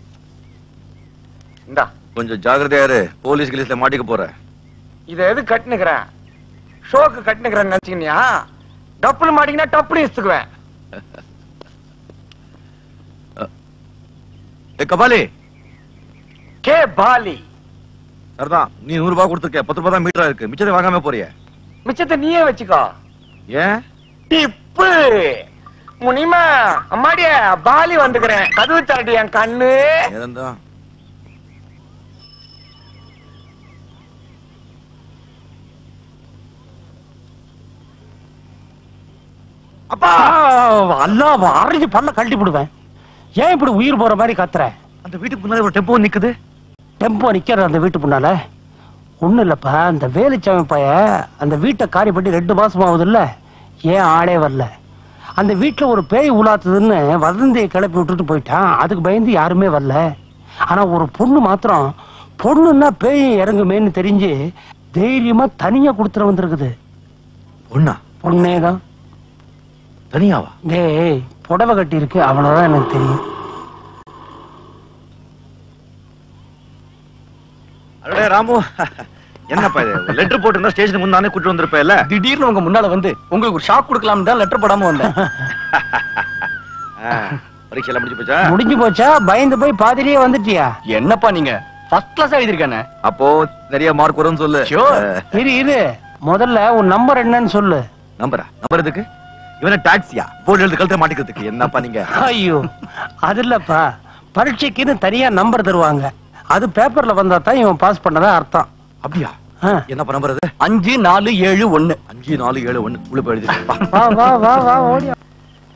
இந்தா கொஞ்சம் ஜாக்கிரதையா இரு போலீஸ் கிலீஸ்ல மாட்டிக்க போற இத எது கட்டுனுக்கிறேன் ஷோக்கு கட்டுனுக்கிறேன்னு நினைச்சுக்கினியா டப்புனு மாட்டிங்கன்னா டப்புனு இசுக்குவேன் ஏ கபாலி கே பாலி சரிதான் நீ நூறு ரூபாய் கொடுத்துருக்க பத்து ரூபாய் தான் மீட்டரா இருக்கு மிச்சத்தை வாங்காம போறிய மிச்சத்தை நீயே வச்சுக்கோ ஏன் டிப்பு முனிமா அம்மாடிய பாலி வந்துக்கிறேன் கதவு தரடி என் கண்ணு இருந்தா அப்பா அல்லா ஆரஞ்சு பல்ல கழட்டி விடுவேன் ஏன் இப்படி உயிர் போற மாதிரி கத்துற அந்த வீட்டுக்கு முன்னாடி ஒரு டெம்போ நிக்குது டெம்போ நிக்கிற அந்த வீட்டு முன்னால ஒண்ணு இல்லப்பா அந்த வேலுச்சாமி பைய அந்த வீட்டை காரி பண்ணி ரெண்டு மாசம் ஆகுது இல்ல ஏன் ஆளே வரல அந்த வீட்டுல ஒரு பேய் உலாத்துதுன்னு வதந்தியை கிளப்பி விட்டுட்டு போயிட்டான் அதுக்கு பயந்து யாருமே வரல ஆனா ஒரு பொண்ணு மாத்திரம் பொண்ணுன்னா பேய் இறங்குமேன்னு தெரிஞ்சு தைரியமா தனியா கொடுத்துட வந்திருக்குது பொண்ணா பொண்ணேதான் தனியாவா டேய் புடவை கட்டி இருக்கு அவ்வளவுதான் எனக்கு தெரியும் அடடே ராமு என்னப்பா இது லெட்டர் போட்டு ஸ்டேஷனுக்கு முன்னானே கூட்டு வந்திருப்பேல திடீர்னு உங்க முன்னால வந்து உங்களுக்கு ஒரு ஷாக் கொடுக்கலாம் தான் லெட்டர் போடாம வந்தேன் பரீட்சை எல்லாம் முடிஞ்சு போச்சா முடிஞ்சு போச்சா பயந்து போய் பாதிரியே வந்துட்டியா என்னப்பா நீங்க ஃபர்ஸ்ட் கிளாஸ் எழுதிருக்கானே அப்போ நிறைய மார்க் வரும்னு சொல்லு Sure. இரு இரு முதல்ல உன் நம்பர் என்னன்னு சொல்லு நம்பரா நம்பர் எதுக்கு இவன டாக்ஸியா போர்டு எழுது கழுத்த மாட்டிக்கிறதுக்கு என்னப்பா நீங்க ஐயோ அது இல்லப்பா பரீட்சைக்குன்னு தனியா நம்பர் தருவாங்க அது பேப்பர்ல வந்தா தான் இவன் பாஸ் பண்ணதா அர்த்தம் அப்படியா என்ன பண்ண போறது அஞ்சு நாலு ஏழு ஒண்ணு அஞ்சு நாலு ஏழு ஒண்ணு உள்ள போய் எழுதி வா வா வா வா ஓடி வா.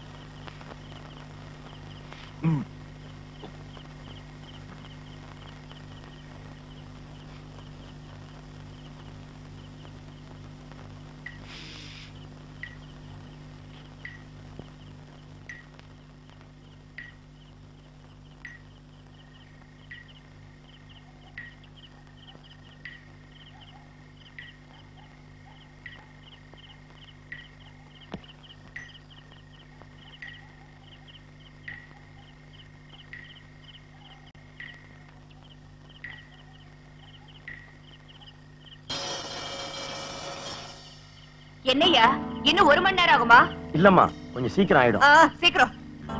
என்னய்யா இன்னும் ஒரு மணி நேரம் ஆகுமா இல்லம்மா கொஞ்சம் சீக்கிரம் ஆயிடும் ஆ, சீக்கிரம்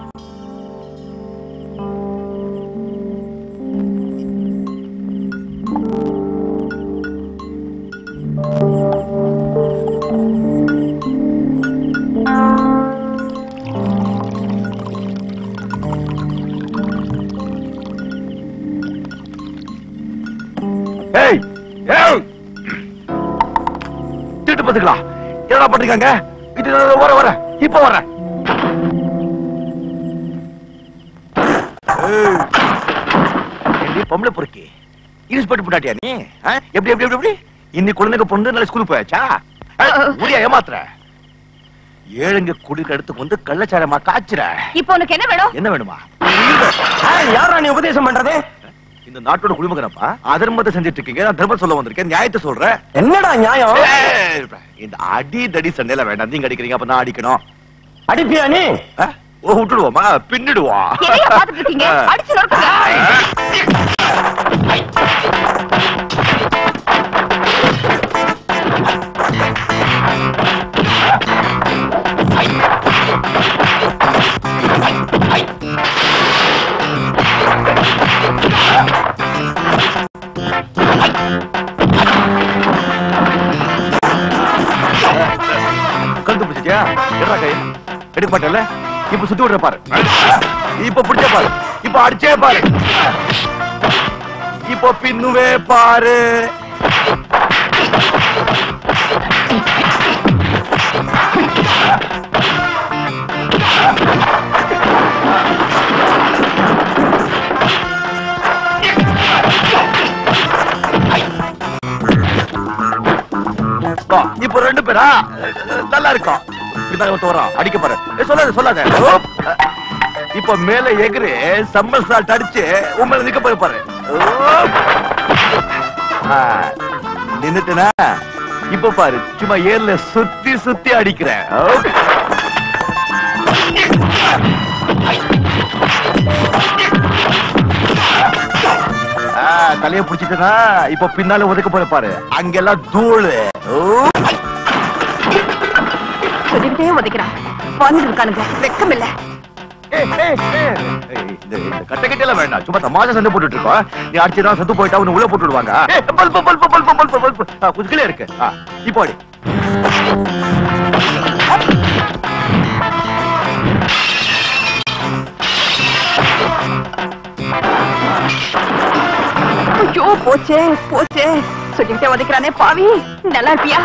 ஏய் ஏய் திருட்டு பத்துங்களா என்னடா பண்றீங்க இது வர வர இப்ப வர பொம்பளை பொறுக்கி இன்ஸ்பெக்டர் பண்ணாட்டியா நீ ஆ? எப்படி எப்படி எப்படி எப்படி இன்னைக்கு குழந்தைங்க பொண்ணு நல்ல ஸ்கூலுக்கு போயாச்சா முடியா ஏமாத்துற ஏழுங்க குடிக்க எடுத்து வந்து கள்ளச்சாரமா காய்ச்சுற இப்போ உனக்கு என்ன வேணும் என்ன வேணுமா யாரா நீ உபதேசம் பண்றது இந்த நாட்டோட குடிமகனப்பா அதர்மத்தை செஞ்சுட்டு இருக்கீங்க நான் தர்மம் சொல்ல வந்திருக்கேன் நியாயத்தை சொல்றேன் என்னடா நியாயம் ஏய், இந்த அடி தடி சண்டையில வேண்டாம் நீங்க அடிக்கிறீங்க அப்ப நான் அடிக்கணும் அடிப்பியா நீ ஆ? ஓ விட்டுடுவோமா பின்னிடுவோம் என்னையா பாத்துட்டு இருக்கீங்க அடிச்சு நொறுக்குங்க கழுத்து பிடிச்சிட்டியா எடுறா கை எடுக்க மாட்டேல்ல இப்ப சுத்தி விடுற பாரு இப்ப பிடிச்ச பாரு இப்ப அடிச்சே பாரு இப்ப பின்னுவே பாரு வா, இப்ப ரெண்டு பேரா நல்லா இருக்கும் இதான் ஒருத்தன் வரான் அடிக்க பாரு ஏய், சொல்லாத சொல்லாத ஓப். இப்ப மேல எகிரு சம்மர் சால்ட் அடிச்சு உங்களை நிக்க போய் பாரு ஓப். ஆ, நின்னுட்டனா இப்ப பாரு சும்மா ஏர்ல சுத்தி சுத்தி அடிக்கிறேன் ஓப். ஆ, தலைய புடிச்சிட்டனா இப்ப பின்னால ஒதுக்க போய் பாரு அங்கெல்லாம் தூளு ஓப். சொல்லிக்கிட்டே உதைக்கிறான் வந்து இருக்கானுங்க வெக்கம் இல்ல ஏய், ஏய், ஏய், ஏய், இந்த இந்த கட்டக்கட்டையெல்லாம் வேண்டாம் சும்மா தமாஷா சண்டை போட்டுட்டு இருக்கோம் நீ அடிச்சுனா சத்து போயிட்டா உன்னை உள்ள போட்டு விடுவாங்க ஏய், bulb bulb bulb bulb bulb ஆ, கொஞ்சம் கீழே இருக்கு ஆ, இப்போ அடி ஐயோ போச்சே போச்சே சொல்லிக்கிட்டே உதைக்கிறானே பாவி நல்லா இருப்பியா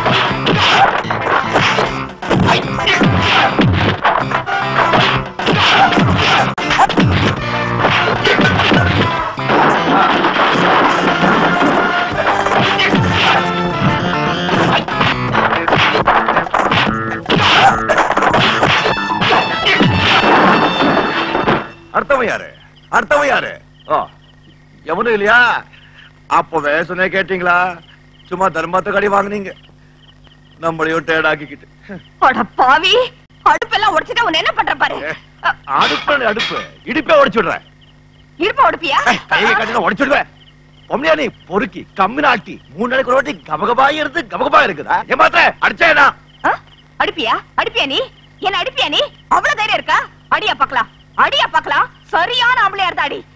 அர்த்தம் யாரு அர்த்தம் யாரு ஓ எவனும் இல்லையா அப்பவே சொன்ன கேட்டீங்களா சும்மா தர்மத்துக்கு அடி வாங்குனீங்க நம்மளையும் டேடாக்கிக்கிட்டு அட பாவி அடுப்பெல்லாம் உடைச்சிட்டா உன்னை என்ன பண்ற பாரு அடுப்பு அடுப்பு இடுப்பே உடைச்சு விடுறேன் இருப்ப உடுப்பியா கையை கட்டில உடைச்சுடுவேன் பொம்மையா நீ பொறுக்கி கம்மி நாட்டி மூணு நாளைக்கு ஒரு வாட்டி கபகபா இருந்து கபகபா இருக்குதா ஏமாத்த அடிச்சேனா ஆ? அடிப்பியா அடிப்பியா நீ என்ன அடிப்பியா நீ அவ்வளவு தைரியம் இருக்கா அடியா பாக்கலாம் அடியா பாக்கலாம் சரியான ஆம்பளையா இருந்தா அடி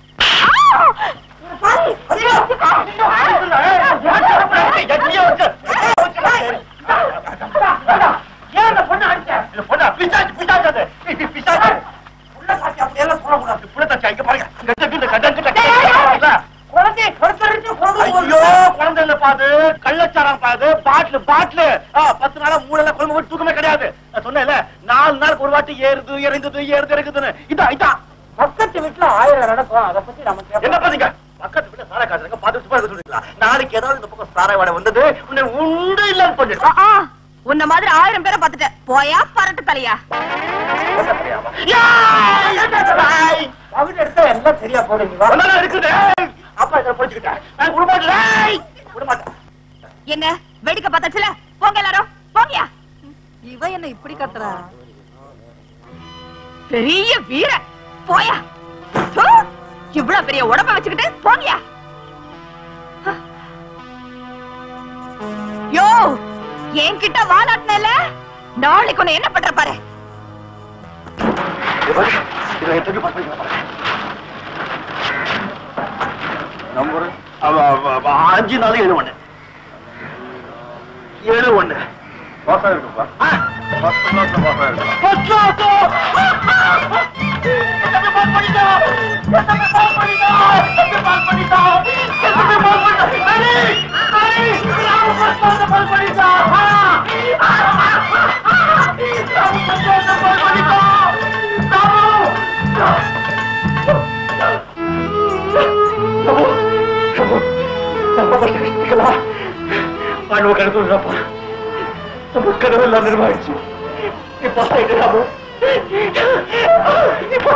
ஏன் அந்த பொண்ணு அடிச்ச பொண்ணா பிசாச்சு பிசாச்சு அது பிசாச்சு புள்ள சாச்சி அப்படியெல்லாம் சொல்லக்கூடாது புள்ள சாச்சி இங்க பாருங்க பாது கள்ளச்சாரம் பாது பாட்டில் பாட்டில் பத்து நாளா மூணு குழம்பு போட்டு தூக்கமே கிடையாது நான் சொன்னேன்ல நாலு நாளுக்கு ஒரு வாட்டி ஏறுது இறங்குது ஏறுது இறங்குதுன்னு இதான் இதான் பக்கத்து வீட்டுல ஆயிரம் நடக்கும் அதை பத்தி நமக்கு என்ன பாத்தீங்க பக்கத்து வீட்டுல சாராய காசுங்க பார்த்து சும்மா இருக்க சொல்றீங்களா நாளைக்கு ஏதாவது இந்த பக்கம் சாராய வாடை வந்தது உன்னை உண்டு இல்லன்னு சொல்லிடுறா ஆ, ஆ, உன்ன மாதிரி ஆயிரம் பேரை பார்த்துட்டேன் போயா பரட்டு தலையா அவங்க எடுத்தா எல்லாம் சரியா போடுங்க வா. ஒன்னால இருக்குது அப்பா இதை பிடிச்சுக்கிட்டேன் நான் விட மாட்டேன் விட மாட்டேன் என்ன வேடிக்கை பார்த்தாச்சுல போங்க எல்லாரும் போங்கயா இவ என்ன இப்படி கத்துறா பெரிய வீர போயா தூ, இவ்வளவு பெரிய உடம்ப வச்சுக்கிட்டு போங்கயா யோ என்கிட்ட வாலாட்டினல நாளைக்கு உன்னை என்ன பண்ற பாரு இதை எப்படி பண்றீங்க நம்பர் அஞ்சு நாலு ஏழு ஒண்ணு ஏழு ஒண்ணு பாசா இருக்குப்பா பத்து மாசம் பாசா இருக்கு ஆண்டவ கருத்துப்பா நம்ம கனவெல்லாம் நிர்வாகிச்சு இப்ப ஆயிடுறாமோ இப்போ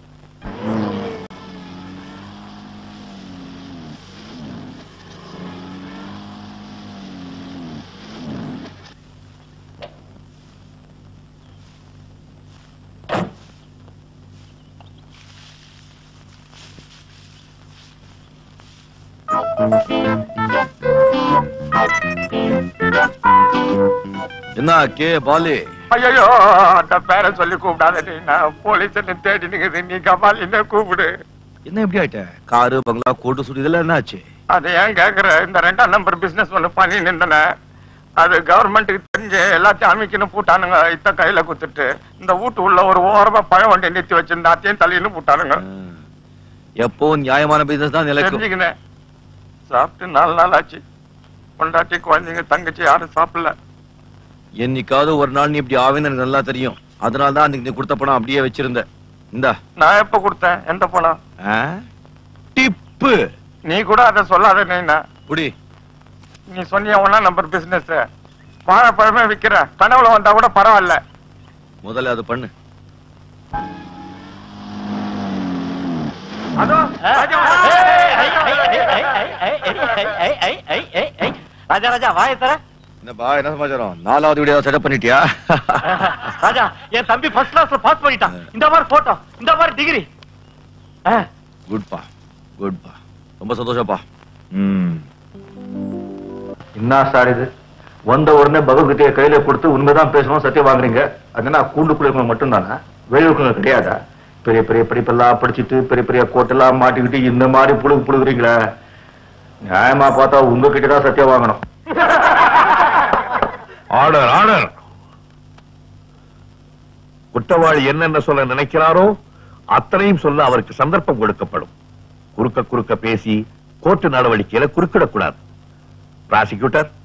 என்ன கே பாலு ஐயோ அந்த பேரை சொல்லி கூப்பிடாத நீ நான் போலீஸ் தேடி நிக்குது நீ கபால் என்ன கூப்பிடு என்ன எப்படி ஆயிட்ட காரு பங்களா கோட்டு சுடி இதெல்லாம் என்ன ஆச்சு அது ஏன் கேக்குற இந்த ரெண்டாம் நம்பர் பிசினஸ் ஒண்ணு பண்ணி நின்றன அது கவர்மெண்ட்டுக்கு தெரிஞ்சு எல்லாத்தையும் அமைக்கணும் பூட்டானுங்க இத்த கையில குத்துட்டு இந்த வீட்டு உள்ள ஒரு ஓரமா பழம் வண்டி நிறுத்தி வச்சிருந்தா அத்தையும் தலையின்னு பூட்டானுங்க எப்போ நியாயமான பிசினஸ் தான் நிலைக்கும் தெரிஞ்சுக்கினேன் சாப்பிட்டு நாலு நாள் ஆச்சு பொண்டாட்டி குழந்தைங்க தங்கச்சி யாரும் சாப்பிடல என்னைக்காவது ஒரு நாள் நீ இப்படி ஆவேன்னு எனக்கு நல்லா தெரியும் அதனால தான் அன்னைக்கு நீ கொடுத்த பணம் அப்படியே வச்சிருந்த இந்தா நான் எப்ப கொடுத்தேன் எந்த பணம் ஆ? டிப்பு நீ கூட அதை சொல்லாத நீனா புடி நீ சொன்னிய ஒன்னா நம்பர் பிசினஸ் வாழைப்பழமே விக்கிற கனவுல வந்தா கூட பரவாயில்ல முதல்ல அது பண்ணு அதோ ராஜா ராஜா வாய தர என்னப்பா என்ன சமாச்சாரம் நாலாவது வீடியோ செட்டப் பண்ணிட்டியா ராஜா என் தம்பி ஃபர்ஸ்ட் கிளாஸ்ல பாஸ் பண்ணிட்டான் இந்த மாதிரி போட்டோ இந்த மாதிரி டிகிரி குட்பா குட்பா ரொம்ப சந்தோஷப்பா ம் என்ன சார் இது வந்த உடனே பகவத்கீதையை கையில கொடுத்து உண்மைதான் பேசணும் சத்தியம் வாங்குறீங்க அதுனா கூண்டுக்குள்ள இருக்கவங்க மட்டும்தானா வெளியுறவங்க கிடையாதா பெரிய பெரிய படிப்பெல்லாம் படிச்சுட்டு பெரிய பெரிய கோட்டெல்லாம் மாட்டிக்கிட்டு இந்த மாதிரி புழுகு புழுகுறீங்களே நியாயமா பார்த்தா உங்ககிட்ட தான் சத்தியம் வாங்கணும் ஆர்டர் ஆர்டர் குற்றவாளி என்னென்ன சொல்ல நினைக்கிறாரோ அத்தனையும் சொல்ல அவருக்கு சந்தர்ப்பம் கொடுக்கப்படும் குறுக்க குறுக்க பேசி கோர்ட்டு நடவடிக்கையில குறுக்கிடக்கூடாது பிராசிக்யூட்டர்